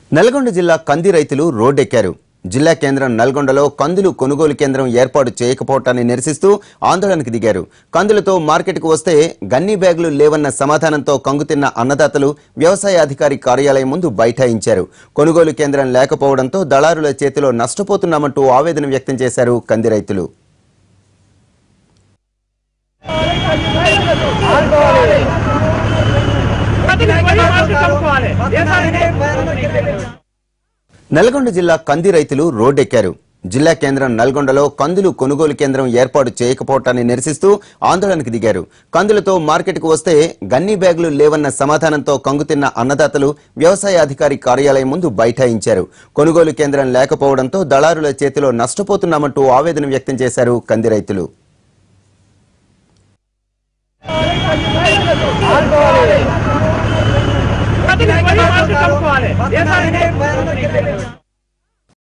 నల్గొండ జిల్లా కంది రైతులు రోడ్డెక్కారు జిల్లా కేంద్రం నల్గొండలో కందులు కొనుగోలు కేంద్రం ఏర్పాటు చేయకపోవటాన్ని నిరసిస్తూ ఆందోళనకు దిగారు కందులతో మార్కెట్కు వస్తే గన్నీ బ్యాగులు లేవన్న సమాధానంతో కంగుతిన్న అన్నదాతలు వ్యవసాయ అధికారి కార్యాలయం ముందు బైఠాయించారు కొనుగోలు కేంద్రం లేకపోవడంతో దళారుల చేతిలో నష్టపోతున్నామంటూ ఆవేదన వ్యక్తం చేశారు కంది రైతులు నల్గొండ జిల్లా కంది రైతులు రోడ్డెక్కారు జిల్లా కేంద్రం నల్గొండలో కందులు కొనుగోలు కేంద్రం ఏర్పాటు చేయకపోవటాన్ని నిరసిస్తూ ఆందోళనకు దిగారు కందులతో మార్కెట్కు వస్తే గన్నీ బ్యాగులు లేవన్న సమాధానంతో కంగుతిన్న అన్నదాతలు వ్యవసాయ అధికారి కార్యాలయం ముందు బైఠాయించారు కొనుగోలు కేంద్రం లేకపోవడంతో దళారుల చేతిలో నష్టపోతున్నామంటూ ఆవేదన వ్యక్తం చేశారు కంది రైతులు కమ్ముకోవాలి